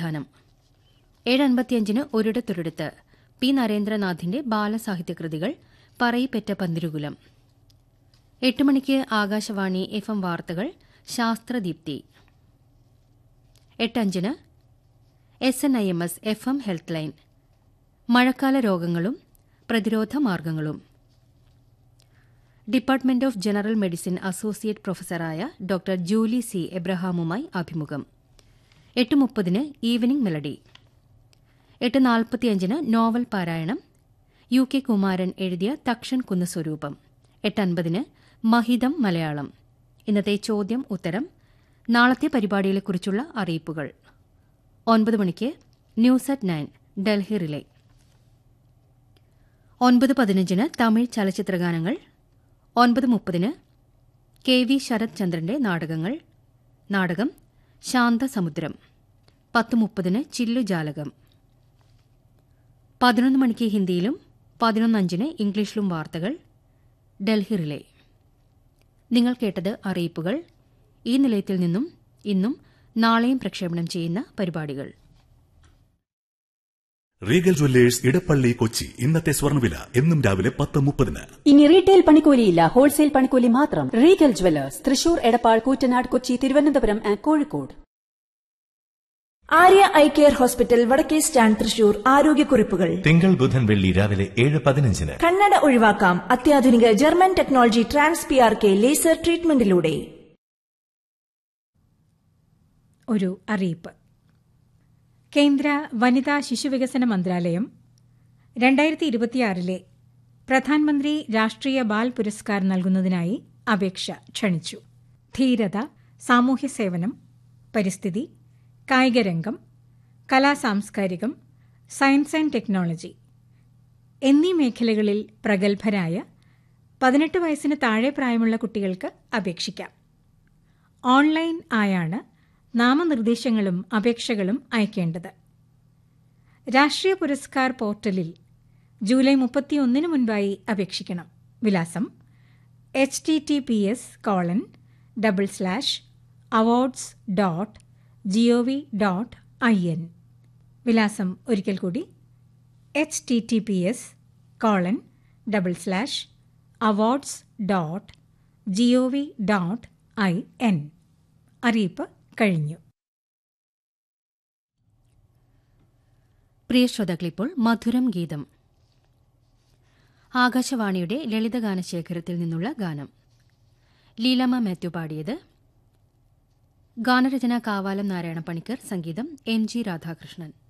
പ്രതിധാനം ഏഴ് അൻപത്തിയഞ്ചിന് ഒരിടത്തൊരിടത്ത് പി നരേന്ദ്രനാഥിന്റെ ബാലസാഹിത്യകൃതികൾ പറയിപ്പെറ്റ പന്തിരുകുലം എട്ട് മണിക്ക് ആകാശവാണി എഫ് എം വാർത്തകൾ ശാസ്ത്രദീപ്തി എട്ടഞ്ചിന് S N I M S F M health line മഴക്കാല രോഗങ്ങളും പ്രതിരോധ മാർഗങ്ങളും department of general medicine associate പ്രൊഫസറായ ഡോക്ടർ ജൂലി സി എബ്രഹാമുമായി അഭിമുഖം എട്ട് മുപ്പതിന് ഈവനിംഗ് മെലഡി എട്ട് നാൽപ്പത്തിയഞ്ചിന് നോവൽ പാരായണം യു കെ കുമാരൻ എഴുതിയ തക്ഷൻ കുന്ന് സ്വരൂപം എട്ട് അൻപതിന് മഹിതം മലയാളം ഇന്നത്തെ ചോദ്യം ഉത്തരം നാളത്തെ പരിപാടികളെക്കുറിച്ചുള്ള അറിയിപ്പുകൾ ഒൻപത് മണിക്ക് news at nine Delhi relay ഒൻപത് പതിനഞ്ചിന് തമിഴ് ചലച്ചിത്രഗാനങ്ങൾ ഒൻപത് മുപ്പതിന് കെ വി ശരത് ചന്ദ്രന്റെ നാടകങ്ങൾ നാടകം ശാന്തസമുദ്രം പത്ത് മുപ്പതിന് ചില്ലുജാലകം പതിനൊന്ന് മണിക്ക് ഹിന്ദിയിലും പതിനൊന്നഞ്ചിന് ഇംഗ്ലീഷിലും വാർത്തകൾ ഡൽഹി റിലേ നിങ്ങൾ കേട്ടത് അറിയിപ്പുകൾ ഈ നിലയത്തിൽ നിന്നും ഇന്നും നാളെയും പ്രക്ഷേപണം ചെയ്യുന്ന പരിപാടികൾ റീഗൽ ജ്വല്ലേഴ്സ് ഇടപ്പള്ളി കൊച്ചി ഇന്നത്തെ സ്വർണ്ണവില എന്നും രാവിലെ പത്ത് മുപ്പതിന് ഇനി റീറ്റെയിൽ പണിക്കൂലിയില്ല ഹോൾസെയിൽ പണിക്കൂലി മാത്രം regal jewellers Thrissur Edappal Koottanad Kochi Thiruvananthapuram and Kozhikode Arya eye care hospital വടക്കേ സ്റ്റാൻഡ് തൃശൂർ ആരോഗ്യക്കുറിപ്പുകൾ തിങ്കൾ ബുധൻ വെള്ളി രാവിലെ ഏഴ് പതിനഞ്ചിന് കണ്ണട ഒഴിവാക്കാം അത്യാധുനിക German technology trans P R K laser ട്രീറ്റ്മെന്റിലൂടെ ഒരു അറിയിപ്പ് കേന്ദ്ര വനിതാ ശിശുവികസന മന്ത്രാലയം രണ്ടായിരത്തി ഇരുപത്തിയാറിലെ പ്രധാനമന്ത്രി രാഷ്ട്രീയ ബാൽ പുരസ്കാർ നൽകുന്നതിനായി അപേക്ഷ ക്ഷണിച്ചു ധീരത സാമൂഹ്യ സേവനം പരിസ്ഥിതി കായികരംഗം കലാസാംസ്കാരികം സയൻസ് ആൻഡ് ടെക്നോളജി എന്നീ മേഖലകളിൽ പ്രഗത്ഭരായ പതിനെട്ട് വയസ്സിന് താഴെ പ്രായമുള്ള കുട്ടികൾക്ക് അപേക്ഷിക്കാം ഓൺലൈൻ ആയാണ് നാമനിർദ്ദേശങ്ങളും അപേക്ഷകളും അയക്കേണ്ടത് രാഷ്ട്രീയ പുരസ്കാർ പോർട്ടലിൽ ജൂലൈ മുപ്പത്തിയൊന്നിന് മുൻപായി അപേക്ഷിക്കണം വിലാസം H T T P S colon double slash awards dot G O V dot I N വിലാസം ഒരിക്കൽ കൂടി H T T P S colon double slash awards dot G O V dot I N അറിയിപ്പ് കഴിഞ്ഞു പ്രിയ ശ്രോതാക്കളിപ്പോൾ മധുരം ഗീതം ആകാശവാണിയുടെ ലളിതഗാന ശേഖരത്തിൽ നിന്നുള്ള ഗാനം ലീലമ്മ മാത്യു പാടിയത് ഗാനരചന കാവാലം നാരായണ പണിക്കർ സംഗീതം എം ജി രാധാകൃഷ്ണൻ